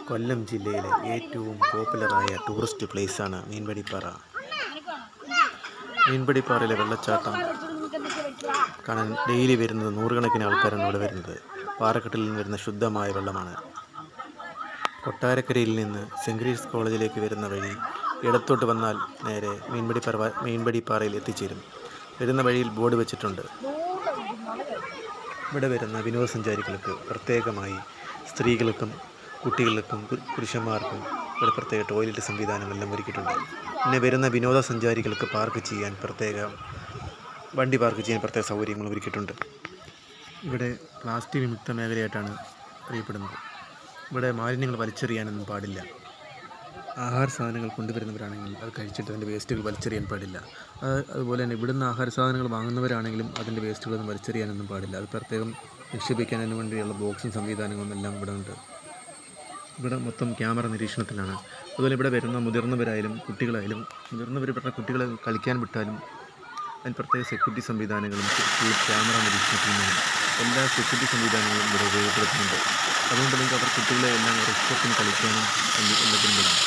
കൊല്ലം ജില്ലയിലെ ഏറ്റവും പോപ്പുലറായ ടൂറിസ്റ്റ് പ്ലേസാണ് മീൻപടിപ്പാറ മീൻപടിപ്പാറയിലെ വെള്ളച്ചാട്ടം കാണാൻ ഡെയിലി വരുന്നത് നൂറുകണക്കിന് ആൾക്കാരാണ് ഇവിടെ വരുന്നത് പാറക്കെട്ടിൽ നിന്ന് വരുന്ന ശുദ്ധമായ വെള്ളമാണ് കൊട്ടാരക്കരയിൽ നിന്ന് സെൻറ് ഗ്രീസ് കോളേജിലേക്ക് വരുന്ന വഴി ഇടത്തോട്ട് വന്നാൽ നേരെ മീൻപടിപ്പാറ മീൻപടിപ്പാറയിൽ എത്തിച്ചേരും വരുന്ന വഴിയിൽ ബോർഡ് വെച്ചിട്ടുണ്ട് ഇവിടെ വരുന്ന വിനോദസഞ്ചാരികൾക്ക് പ്രത്യേകമായി സ്ത്രീകൾക്കും കുട്ടികൾക്കും പു- പുരുഷന്മാർക്കും ഇവിടെ പ്രത്യേക ടോയ്ലറ്റ് സംവിധാനമെല്ലാം ഒരുക്കിയിട്ടുണ്ട് പിന്നെ വരുന്ന വിനോദസഞ്ചാരികൾക്ക് പാർക്ക് ചെയ്യാൻ പ്രത്യേക വണ്ടി പാർക്ക് ചെയ്യാൻ പ്രത്യേക സൗകര്യങ്ങൾ ഒരുക്കിയിട്ടുണ്ട് ഇവിടെ പ്ലാസ്റ്റിക് വിമുക്ത മേഖലയായിട്ടാണ് അറിയപ്പെടുന്നത് ഇവിടെ മാലിന്യങ്ങൾ വലിച്ചെറിയാനൊന്നും പാടില്ല ആഹാര സാധനങ്ങൾ കൊണ്ടുവരുന്നവരാണെങ്കിൽ അത് കഴിച്ചിട്ട് അതിൻ്റെ വേസ്റ്റുകൾ വലിച്ചെറിയാൻ പാടില്ല അത് അതുപോലെ തന്നെ ഇവിടുന്ന് ആഹാര സാധനങ്ങൾ വാങ്ങുന്നവരാണെങ്കിലും അതിൻ്റെ വേസ്റ്റുകളൊന്നും വലിച്ചെറിയാനൊന്നും പാടില്ല അത് പ്രത്യേകം നിക്ഷേപിക്കുന്നതിന് വേണ്ടിയുള്ള ബോക്സും സംവിധാനങ്ങളും എല്ലാം ഇവിടെ ഉണ്ട് ഇവിടെ മൊത്തം ക്യാമറ നിരീക്ഷണത്തിലാണ് അതുപോലെ ഇവിടെ വരുന്ന മുതിർന്നവരായാലും കുട്ടികളായാലും മുതിർന്നവർ ഇവരുടെ കുട്ടികളെ കളിക്കാൻ വിട്ടാലും അതിന് പ്രത്യേക സെക്യൂരിറ്റി സംവിധാനങ്ങളും ഫുൾ ക്യാമറ നിരീക്ഷണത്തിനുമാണ് എല്ലാ സെക്യൂരിറ്റി സംവിധാനങ്ങളും ഇവിടെ ഉപയോഗപ്പെടുത്തുന്നുണ്ട് അതുകൊണ്ട് നിങ്ങൾക്ക് അവർ കുട്ടികളെ എല്ലാം റിസ്കത്തിന് കളിക്കാനും എന്ത് എല്ലാത്തിനും വിടാം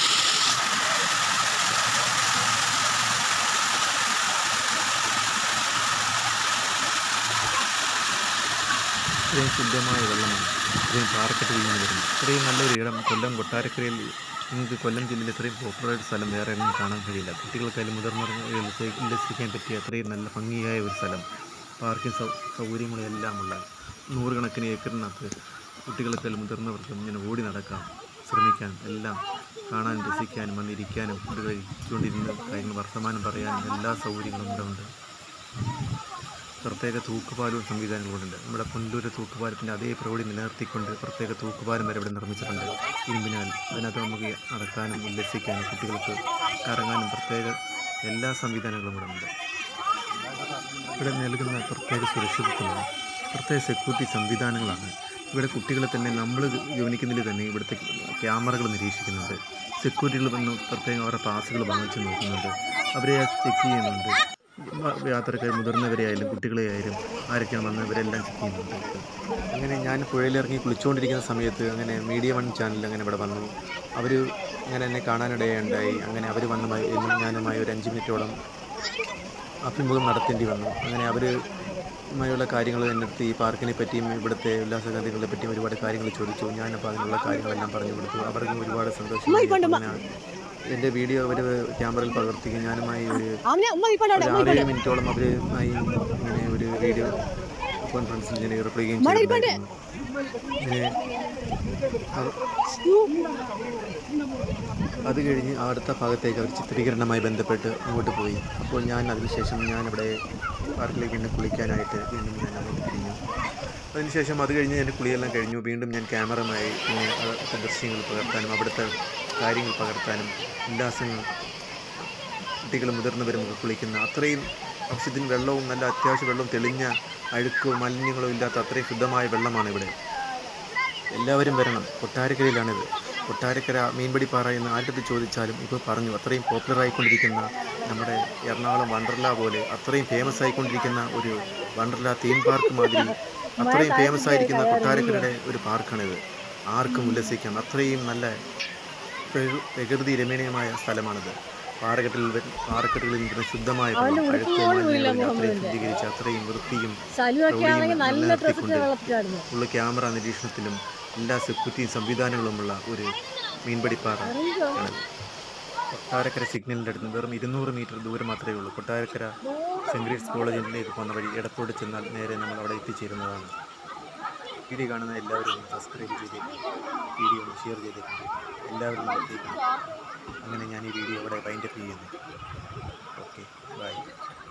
ഇത്രയും ശുദ്ധമായ വെള്ളമാണ് ഇത്രയും പാറക്കെട്ട് വീണ് വരുന്നത് ഇത്രയും നല്ലൊരു ഇടം കൊല്ലം കൊട്ടാരക്കരയിൽ നിങ്ങൾക്ക് കൊല്ലം ജില്ലയിൽ ഇത്രയും പോപ്പുലറായിട്ട് സ്ഥലം വേറെ എങ്ങും കാണാൻ കഴിയില്ല കുട്ടികൾക്കായാലും മുതിർന്നവർക്ക് ഉല്ലസിക്കാൻ പറ്റിയ അത്രയും നല്ല ഭംഗിയായ ഒരു സ്ഥലം പാർക്കിംഗ് സൗ സൗകര്യങ്ങളും എല്ലാം ഉള്ള നൂറുകണക്കിന് ഏക്കറിനകത്ത് കുട്ടികൾക്കായാലും മുതിർന്നവർക്കും ഇങ്ങനെ ഓടി നടക്കാം ശ്രമിക്കാൻ എല്ലാം കാണാനും രസിക്കാനും വന്നിരിക്കാനും ഫുഡ് കഴിച്ചുകൊണ്ടിരുന്ന് കാര്യങ്ങൾ വർത്തമാനം പറയാനും എല്ലാ സൗകര്യങ്ങളും ഇവിടെ ഉണ്ട് പ്രത്യേക തൂക്കുപാലവും സംവിധാനങ്ങളുണ്ട് നമ്മുടെ പുനലൂര് തൂക്കുപാലത്തിൻ്റെ അതേ പ്രൗഢി നിലനിർത്തിക്കൊണ്ട് പ്രത്യേക തൂക്കുപാലം വരെ ഇവിടെ നിർമ്മിച്ചിട്ടുണ്ട് ഇരുമ്പിനാൽ അതിനകത്ത് നമുക്ക് നടക്കാനും ഉല്ലസിക്കാനും കുട്ടികൾക്ക് കറങ്ങാനും പ്രത്യേക എല്ലാ സംവിധാനങ്ങളും ഇവിടെ ഉണ്ട് ഇവിടെ നൽകുന്ന പ്രത്യേക സുരക്ഷിതത്വമാണ് പ്രത്യേക സെക്യൂരിറ്റി സംവിധാനങ്ങളാണ് ഇവിടെ കുട്ടികളെ തന്നെ നമ്മൾ ഗവനിക്കുന്നതിൽ തന്നെ ഇവിടുത്തെ ക്യാമറകൾ നിരീക്ഷിക്കുന്നുണ്ട് സെക്യൂരിറ്റികൾ വന്ന് പ്രത്യേകം അവരുടെ പാസുകൾ വാങ്ങിച്ച് നോക്കുന്നുണ്ട് അവരെ ചെക്ക് ചെയ്യുന്നുണ്ട് യാത്രക്കാർ മുതിർന്നവരെ ആയാലും കുട്ടികളെ ആയാലും ആരൊക്കെയാണ് വന്നവരെല്ലാം ചെക്ക് ചെയ്യുന്നുണ്ട് അങ്ങനെ ഞാൻ പുഴയിലിറങ്ങി കുളിച്ചുകൊണ്ടിരിക്കുന്ന സമയത്ത് അങ്ങനെ മീഡിയ വൺ ചാനൽ അങ്ങനെ ഇവിടെ വന്നു അവർ അങ്ങനെ എന്നെ കാണാനിടയുണ്ടായി അങ്ങനെ അവർ വന്ന് എന്നും ഞാനുമായി ഒരു അഞ്ച് മിനിറ്റോളം അഭിമുഖം നടത്തേണ്ടി വന്നു അങ്ങനെ അവർ മായുള്ള കാര്യങ്ങൾ എന്നെടുത്ത് ഈ പാർക്കിനെ പറ്റിയും ഇവിടുത്തെ ഉല്ലാസഗതികളെ പറ്റിയും ഒരുപാട് കാര്യങ്ങൾ ചോദിച്ചു ഞാനപ്പോൾ അതിനുള്ള കാര്യങ്ങളെല്ലാം പറഞ്ഞു കൊടുത്തു അവർക്കും ഒരുപാട് സന്തോഷം അങ്ങനെ എൻ്റെ വീഡിയോ അവർ ക്യാമറയിൽ പകർത്തുകയും ഞാനുമായി ഒരു ഒരു ആറേഴ് മിനിറ്റോളം അവരുമായി ഇങ്ങനെ ഒരു വീഡിയോ കോൺഫറൻസിൽ ഇങ്ങനെ ഏർപ്പെടുകയും ചെയ്തിട്ടുണ്ടായിരുന്നു ഇങ്ങനെ അവ- അത് കഴിഞ്ഞ് അടുത്ത ഭാഗത്തേക്ക് അവർ ചിത്രീകരണവുമായി ബന്ധപ്പെട്ട് അങ്ങോട്ട് പോയി അപ്പോൾ ഞാൻ അതിനുശേഷം ഞാൻ അവിടെ പാർക്കിലേക്ക് വീണ്ടും കുളിക്കാനായിട്ട് വീണ്ടും ഞാൻ അങ്ങോട്ട് തിരിഞ്ഞു അതിനുശേഷം അത് കഴിഞ്ഞ് എൻ്റെ കുളിയെല്ലാം കഴിഞ്ഞു വീണ്ടും ഞാൻ ക്യാമറയുമായി ഇങ്ങനെ അവിടുത്തെ ദൃശ്യങ്ങൾ പകർത്താനും അവിടുത്തെ കാര്യങ്ങൾ പകർത്താനും ഉല്ലാസങ്ങൾ കുട്ടികളും മുതിർന്നവരും ഒക്കെ കുളിക്കുന്ന അത്രയും ആവശ്യത്തിന് വെള്ളവും നല്ല അത്യാവശ്യ വെള്ളവും തെളിഞ്ഞ അഴുക്കോ മലിന്യങ്ങളോ ഇല്ലാത്ത അത്രയും ശുദ്ധമായ വെള്ളമാണ് ഇവിടെ എല്ലാവരും വരണം കൊട്ടാരക്കരയിലാണിത് കൊട്ടാരക്കര മീൻപടിപ്പാറ എന്ന് ആരുടെ ചോദിച്ചാലും ഇപ്പോൾ പറഞ്ഞു അത്രയും പോപ്പുലർ ആയിക്കൊണ്ടിരിക്കുന്ന നമ്മുടെ എറണാകുളം വണ്ടർല പോലെ അത്രയും ഫേമസ് ആയിക്കൊണ്ടിരിക്കുന്ന ഒരു വണ്ടർല തീം പാർക്ക് മാതിരി അത്രയും ഫേമസ് ആയിരിക്കുന്ന കൊട്ടാരക്കരയുടെ ഒരു പാർക്കാണിത് ആർക്കും ഉല്ലസിക്കാം അത്രയും നല്ല പ്രകൃ- പ്രകൃതി രമണീയമായ സ്ഥലമാണിത് പാറക്കെട്ടിൽ വ- പാറക്കെട്ടുകളിൽ വരുന്ന ശുദ്ധമായ വെള്ളം അഴുക്കോ മലിനങ്ങളോ അത്രയും ശുദ്ധീകരിച്ച് അത്രയും വൃത്തിയും സലുവൊക്കെ ആണെങ്കിൽ നല്ല ഡ്രസ്സിട്ട് നിലനിർത്തിക്കൊണ്ട് വെള്ളത്തിലായിരുന്നു ഉള്ള ക്യാമറ നിരീക്ഷണത്തിലും എല്ലാ സെക്യൂരിറ്റിയും സംവിധാനങ്ങളുമുള്ള ഒരു മീൻപടിപ്പാറ ആണ് കൊട്ടാരക്കര സിഗ്നലിൻ്റെ അടുത്ത് വെറും ഇരുന്നൂറ് മീറ്റർ ദൂരം മാത്രമേ ഉള്ളൂ കൊട്ടാരക്കര സെൻറ് ഗ്രേഡ്സ് കോളേജിലേക്ക് പോകുന്ന വഴി ഇടത്തോട് ചെന്നാൽ നേരെ നമ്മൾ അവിടെ എത്തിച്ചേരുന്നതാണ് വീഡിയോ കാണുന്ന എല്ലാവരും ഒന്ന് സബ്സ്ക്രൈബ് ചെയ്തേക്കും വീഡിയോ ഒന്ന് ഷെയർ ചെയ്തേക്കും എല്ലാവരും ഒന്ന് എത്തിക്കണം അങ്ങനെ ഞാൻ ഈ വീഡിയോ ഇവിടെ വൈൻഡപ്പ് ചെയ്യുന്നു ഓക്കെ ബൈ